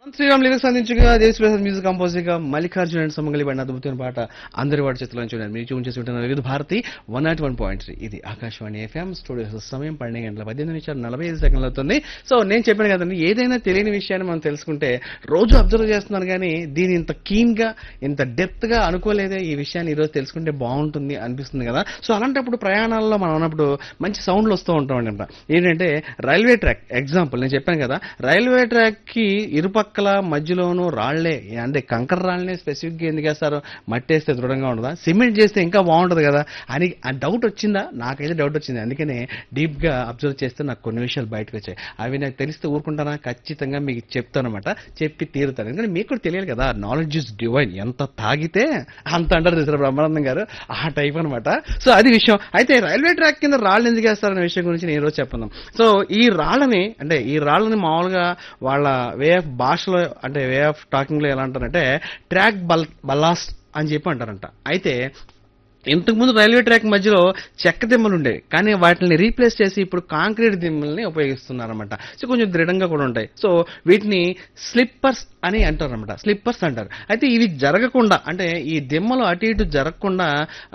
Sriram lyrics అందించగా దేశప్రసాద్ music composing గా Mallikarjuna and సుమంగళి పడిన అద్భుతమైన పాట అందరి వాడి చేతిలో చూడండి మీరు చూసి ఉంటున్నారు Vividh Bharati one naught one point three ఇది ఆకాశవాణి ఎఫ్ఎం స్టూడియో సమయం పన్నెండు గంటల పద్దెనిమిది నిమిషాలు నలభై ఐదు సెకండ్లు అవుతుంది సో నేను చెప్పాను కదండి ఏదైనా తెలియని విషయాన్ని మనం తెలుసుకుంటే రోజు అబ్జర్వ్ చేస్తున్నాను కానీ దీని ఇంత కీన్ గా ఇంత డెప్త్ గా అనుకోలేదే ఈ విషయాన్ని ఈ రోజు తెలుసుకుంటే బాగుంటుంది అనిపిస్తుంది కదా సో అలాంటప్పుడు ప్రయాణాల్లో మనం ఉన్నప్పుడు మంచి సౌండ్లు వస్తూ ఉంటాం అనమాట ఏంటంటే రైల్వే ట్రాక్ ఎగ్జాంపుల్ నేను చెప్పాను కదా రైల్వే ట్రాక్ కి ఇరుపక్కల మధ్యలోనూ రాళ్లే అంటే కంకర రాళ్ళనే స్పెసిఫిక్ గా ఎందుకు వేస్తారు మట్టి వేస్తే దృఢంగా ఉండదా సిమెంట్ చేస్తే ఇంకా బాగుంటది కదా అని ఆ డౌట్ వచ్చిందా నాకైతే డౌట్ వచ్చింది అందుకనే డీప్ గా అబ్జర్వ్ చేస్తే నాకు కొన్ని విషయాలు బయటకు వచ్చాయి అవి నాకు తెలిస్తే ఊరుకుంటానా ఖచ్చితంగా మీకు చెప్తాను అనమాట చెప్పి తీరుతాను ఎందుకంటే మీకు కూడా తెలియాలి కదా నాలెడ్జ్ ఇస్ డివైన్ ఎంత తాగితే అంత అంటారు చూసారు బ్రహ్మానందం గారు ఆ టైప్ అనమాట సో అది విషయం అయితే రైల్వే ట్రాక్ కింద రాళ్ళు ఎందుకు వేస్తారనే విషయం గురించి నేను ఈరోజు చెప్తున్నాం సో ఈ రాళ్ళని అంటే ఈ రాళ్ళని మామూలుగా వాళ్ళ వే ఆఫ్ భాషలో అంటే వే ఆఫ్ టాకింగ్ లో ఎలా అంటారంటే ట్రాక్ బల్ బల్లాస్ అని చెప్పి అంటారంట అయితే ఇంతకుముందు రైల్వే ట్రాక్ మధ్యలో చెక్క దిమ్మలు ఉండేవి కానీ వాటిని రీప్లేస్ చేసి ఇప్పుడు కాంక్రీట్ దిమ్మల్ని ఉపయోగిస్తున్నారన్నమాట సో కొంచెం దృఢంగా కూడా ఉంటాయి సో వీటిని స్లిప్పర్స్ అని అంటారు అనమాట స్లిప్పర్స్ అంటారు అయితే ఇవి జరగకుండా అంటే ఈ దిమ్మలు అటు ఇటు జరగకుండా